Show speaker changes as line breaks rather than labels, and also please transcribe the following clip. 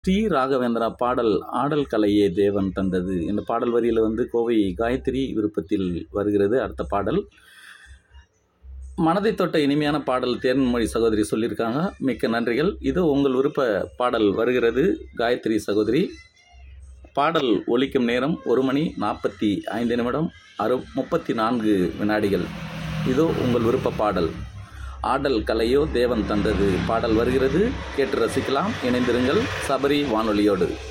D Raghavendra பாடல் ஆடல் கலையே தேவன் தந்தது இந்த பாடல் வரியில் வந்து கோவை காயத்ரி விருப்பத்தில் வருகிறது அடுத்த பாடல் மனதை தொட்ட இனிமையான பாடல் தேன்மொழி சகோதரி சொல்லியிருக்காங்க மிக்க நன்றிகள் இது உங்கள் விருப்ப பாடல் வருகிறது காயத்ரி சகோதரி பாடல் ஒலிக்கும் நேரம் ஒரு மணி நாற்பத்தி ஐந்து நிமிடம் அறு முப்பத்தி நான்கு வினாடிகள் இதோ உங்கள் விருப்ப பாடல் ஆடல் கலையோ தேவன் தந்தது பாடல் வருகிறது கேட்டு ரசிக்கலாம் இணைந்திருங்கள் சபரி வானொலியோடு